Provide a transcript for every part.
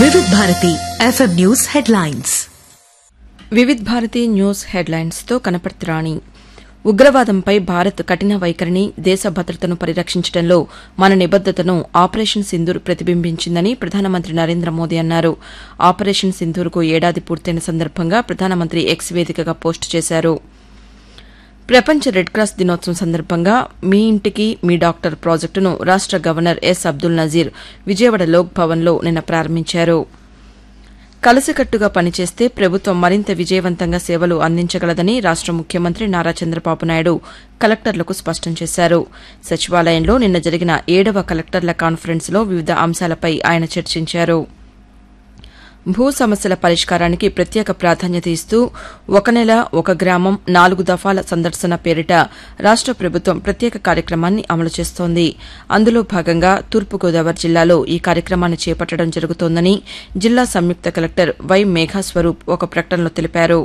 వివిధ Bharati FM news headlines Vividh Bharati news హెడ్లైన్స్తో కనపర్తిరాణి ఉగ్రవాదంపై భారత్ కఠిన వైఖరిని దేశ భద్రతను పరిరక్షించడంలో మన నిబద్దతను ఆపరేషన్ సింధూర్ ప్రతిబింబించిందని ప్రధానమంత్రి నరేంద్ర మోదీ అన్నారు ఆపరేషన్ సింధూర్కు ఏడాది పూర్తయిన సందర్భంగా ప్రధానమంత్రి ఎక్స్ వేదికగా పోస్టు చేశారు ప్రపంచ రెడ్ క్రాస్ దినోత్సవం సందర్భంగా మీ ఇంటికి మీ డాక్టర్ ప్రాజెక్టును రాష్ట గవర్నర్ ఎస్ అబ్దుల్ నజీర్ విజయవాడ లోక్ భవన్లో నిన్న ప్రారంభించారు కలిసికట్టుగా పనిచేస్తే ప్రభుత్వం మరింత విజయవంతంగా సేవలు అందించగలదని రాష్ట ముఖ్యమంత్రి నారా చంద్రబాబు నాయుడు కలెక్టర్లకు స్పష్టం చేశారు సచివాలయంలో నిన్న జరిగిన ఏడవ కలెక్టర్ల కాన్ఫరెన్స్లో వివిధ అంశాలపై ఆయన చర్చించారు భూ సమస్యల పరిష్కారానికి ప్రత్యేక ప్రాధాన్యత ఇస్తూ ఒక నెల ఒక గ్రామం నాలుగు దఫాల సందర్శన పేరిట రాష్ట ప్రభుత్వం ప్రత్యేక కార్యక్రమాన్ని అమలు చేస్తోంది అందులో భాగంగా తూర్పుగోదావరి జిల్లాలో ఈ కార్యక్రమాన్ని చేపట్టడం జరుగుతోందని జిల్లా సంయుక్త కలెక్టర్ వై మేఘాస్వరూప్ ఒక ప్రకటనలో తెలిపారు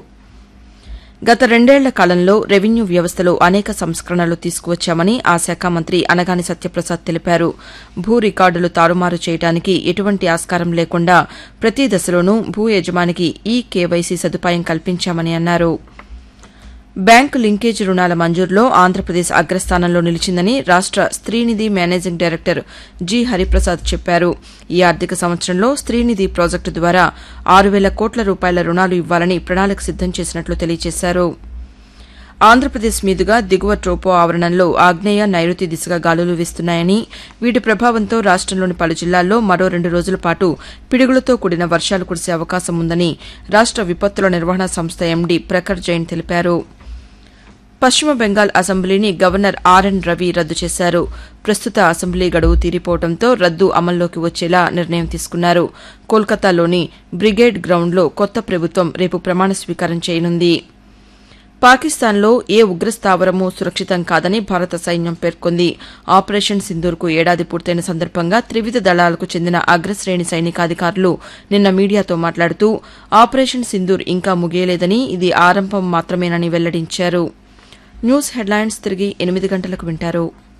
గత రెండేళ్ల కాలంలో రెవెన్యూ వ్యవస్థలో అనేక సంస్కరణలు తీసుకువచ్చామని ఆ శాఖ మంత్రి అనగాని సత్యప్రసాద్ తెలిపారు భూ రికార్డులు తారుమారు చేయడానికి ఎటువంటి ఆస్కారం లేకుండా ప్రతి దశలోనూ భూ యజమానికి ఈ కేవైసీ సదుపాయం కల్పించామని అన్నారు బ్యాంకు లింకేజ్ రుణాల మంజూరులో ఆంధ్రప్రదేశ్ అగ్రస్థానంలో నిలిచిందని రాష్ట Streenidhi managing director G Hariprasad చెప్పారు ఈ ఆర్థిక సంవత్సరంలో స్త్రీనిధి ప్రాజెక్టు ద్వారా ఆరు వేల కోట్ల రూపాయల రుణాలు ఇవ్వాలని ప్రణాళిక సిద్దం చేసినట్లు తెలియజేశారు ఆంధ్రప్రదేశ్ మీదుగా దిగువ ట్రోపో ఆవరణంలో ఆగ్నేయ నైరుతి దిశగా గాలులు వీస్తున్నాయని వీటి ప్రభావంతో రాష్టంలోని పలు జిల్లాల్లో మరో రెండు రోజుల పాటు పిడుగులతో కూడిన వర్షాలు కురిసే అవకాశం ఉందని రాష్ట విపత్తుల నిర్వహణ సంస్థ ఎండీ ప్రఖర్ జైన్ తెలిపారు పశ్చిమ బెంగాల్ అసెంబ్లీని గవర్నర్ ఆర్ఎన్ రవి రద్దు చేశారు ప్రస్తుత అసెంబ్లీ గడువు తీరిపోవడంతో రద్దు అమల్లోకి వచ్చేలా నిర్ణయం తీసుకున్నారు కోల్కతాలోని బ్రిగేడ్ గ్రౌండ్లో కొత్త ప్రభుత్వం రేపు ప్రమాణ స్వీకారం చేయనుంది పాకిస్తాన్లో ఏ ఉగ్రస్థావరమూ సురక్షితం కాదని భారత సైన్యం పేర్కొంది ఆపరేషన్ సింధూర్కు ఏడాది పూర్తయిన సందర్భంగా త్రివిధ దళాలకు చెందిన అగ్రశ్రేణి సైనికాధికారులు నిన్న మీడియాతో మాట్లాడుతూ ఆపరేషన్ సింధూర్ ఇంకా ముగియలేదని ఇది ఆరంభం మాత్రమేనని వెల్లడించారు న్యూస్ హెడ్లైన్స్ తిరిగి ఎనిమిది గంటలకు వింటారు